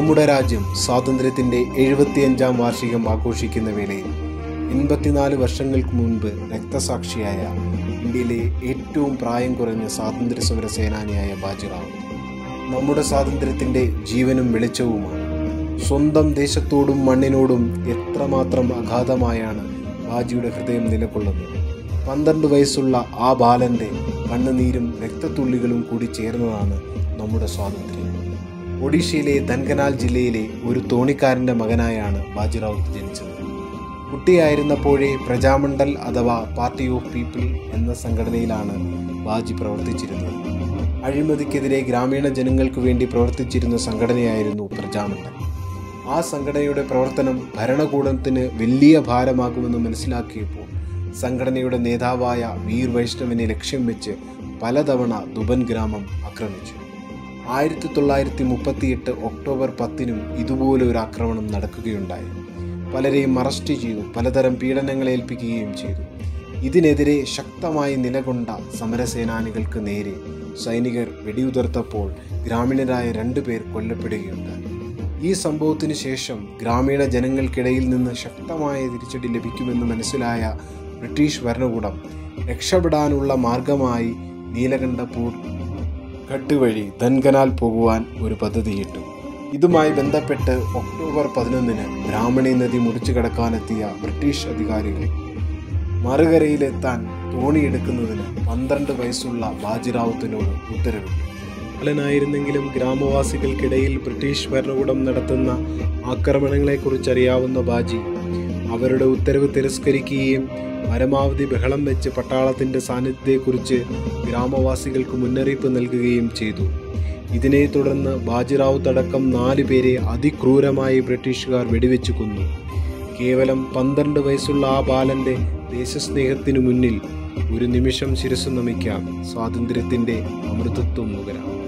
നമ്മുടെ രാജ്യം സ്വാതന്ത്ര്യത്തിന്റെ എഴുപത്തിയഞ്ചാം വാർഷികം ആഘോഷിക്കുന്ന വേളയിൽ എൺപത്തിനാല് വർഷങ്ങൾക്ക് മുൻപ് രക്തസാക്ഷിയായ ഇന്ത്യയിലെ ഏറ്റവും പ്രായം കുറഞ്ഞ സ്വാതന്ത്ര്യ സമര സേനാനിയായ ബാജിറാവ് നമ്മുടെ സ്വാതന്ത്ര്യത്തിന്റെ ജീവനും വെളിച്ചവുമാണ് സ്വന്തം ദേശത്തോടും മണ്ണിനോടും എത്രമാത്രം അഗാധമായാണ് ബാജിയുടെ ഹൃദയം നിലകൊള്ളുന്നത് പന്ത്രണ്ട് വയസ്സുള്ള ആ ബാലന്റെ കണ്ണുനീരും രക്തത്തുള്ളികളും കൂടി ചേർന്നതാണ് നമ്മുടെ സ്വാതന്ത്ര്യം ഒഡീഷയിലെ ധൻകനാൽ ജില്ലയിലെ ഒരു തോണിക്കാരന്റെ മകനായാണ് ബാജിറാവ് ജനിച്ചത് കുട്ടിയായിരുന്നപ്പോഴേ പ്രജാമണ്ഡൽ അഥവാ പാർട്ടി ഓഫ് പീപ്പിൾ എന്ന സംഘടനയിലാണ് ബാജി പ്രവർത്തിച്ചിരുന്നത് അഴിമതിക്കെതിരെ ഗ്രാമീണ ജനങ്ങൾക്ക് വേണ്ടി പ്രവർത്തിച്ചിരുന്ന സംഘടനയായിരുന്നു പ്രജാമണ്ഡൽ ആ സംഘടനയുടെ പ്രവർത്തനം ഭരണകൂടത്തിന് വലിയ ഭാരമാകുമെന്ന് മനസ്സിലാക്കിയപ്പോൾ സംഘടനയുടെ നേതാവായ വീർ വൈഷ്ണവിനെ ലക്ഷ്യം വെച്ച് പലതവണ ദുബൻ ഗ്രാമം ആക്രമിച്ചു ആയിരത്തി തൊള്ളായിരത്തി മുപ്പത്തിയെട്ട് ഒക്ടോബർ പത്തിനും ഇതുപോലെ ഒരു ആക്രമണം നടക്കുകയുണ്ടായി പലരെയും അറസ്റ്റ് ചെയ്തു പലതരം പീഡനങ്ങൾ ഏൽപ്പിക്കുകയും ചെയ്തു ഇതിനെതിരെ ശക്തമായി നിലകൊണ്ട സമരസേനാനികൾക്ക് നേരെ സൈനികർ വെടിയുതിർത്തപ്പോൾ ഗ്രാമീണരായ രണ്ടുപേർ കൊല്ലപ്പെടുകയുണ്ടായി ഈ സംഭവത്തിന് ശേഷം ഗ്രാമീണ ജനങ്ങൾക്കിടയിൽ നിന്ന് ശക്തമായ തിരിച്ചടി ലഭിക്കുമെന്ന് മനസ്സിലായ ബ്രിട്ടീഷ് ഭരണകൂടം രക്ഷപ്പെടാനുള്ള മാർഗമായി നീലകണ്ഠപൂർ ഘട്ട് വഴി ധൻകനാൽ പോകുവാൻ ഒരു പദ്ധതിയിട്ടു ഇതുമായി ബന്ധപ്പെട്ട് ഒക്ടോബർ പതിനൊന്നിന് ബ്രാഹ്മണി നദി മുറിച്ചു കടക്കാനെത്തിയ ബ്രിട്ടീഷ് അധികാരികൾ മറുകരയിലെത്താൻ തോണിയെടുക്കുന്നതിന് പന്ത്രണ്ട് വയസ്സുള്ള ബാജിറാവുത്തിനോട് ഉത്തരവിട്ടു ബാലനായിരുന്നെങ്കിലും ഗ്രാമവാസികൾക്കിടയിൽ ബ്രിട്ടീഷ് ഭരണകൂടം നടത്തുന്ന ആക്രമണങ്ങളെക്കുറിച്ച് അറിയാവുന്ന ബാജി അവരുടെ ഉത്തരവ് തിരസ്കരിക്കുകയും പരമാവധി ബഹളം വെച്ച് പട്ടാളത്തിന്റെ സാന്നിധ്യത്തെക്കുറിച്ച് ഗ്രാമവാസികൾക്ക് മുന്നറിയിപ്പ് നൽകുകയും ചെയ്തു ഇതിനെ തുടർന്ന് ബാജിറാവുത്ത് അടക്കം നാല് പേരെ അതിക്രൂരമായി ബ്രിട്ടീഷുകാർ വെടിവെച്ച് കൊന്നു കേവലം പന്ത്രണ്ട് വയസ്സുള്ള ആ ബാലന്റെ ദേശസ്നേഹത്തിനു മുന്നിൽ ഒരു നിമിഷം ശിരസ് നമിക്കാം സ്വാതന്ത്ര്യത്തിന്റെ അമൃതത്വം നുകരാം